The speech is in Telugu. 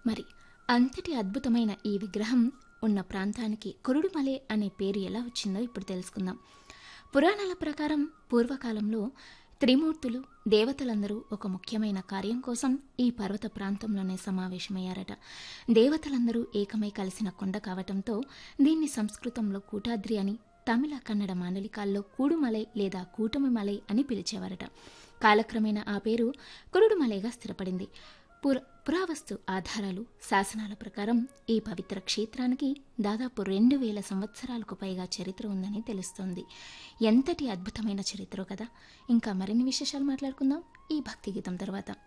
మరి అంతటి అద్భుతమైన ఈ విగ్రహం ఉన్న ప్రాంతానికి కురుడుమలే అనే పేరు ఎలా వచ్చిందో ఇప్పుడు తెలుసుకుందాం పురాణాల ప్రకారం పూర్వకాలంలో త్రిమూర్తులు దేవతలందరూ ఒక ముఖ్యమైన కార్యం కోసం ఈ పర్వత ప్రాంతంలోనే సమావేశమయ్యారట దేవతలందరూ ఏకమై కలిసిన కొండ కావటంతో దీన్ని సంస్కృతంలో కూటాద్రి అని తమిళ కన్నడ మాండలికాల్లో కూడుమలై లేదా కూటమి మలై అని పిలిచేవారట కాలక్రమేణా ఆ పేరు కురుడుమలైగా స్థిరపడింది పుర పురావస్తు ఆధారాలు శాసనాల ప్రకారం ఈ పవిత్ర క్షేత్రానికి దాదాపు రెండు వేల సంవత్సరాలకు పైగా చరిత్ర ఉందని తెలుస్తోంది ఎంతటి అద్భుతమైన చరిత్ర కదా ఇంకా మరిన్ని విశేషాలు మాట్లాడుకుందాం ఈ భక్తి గీతం తర్వాత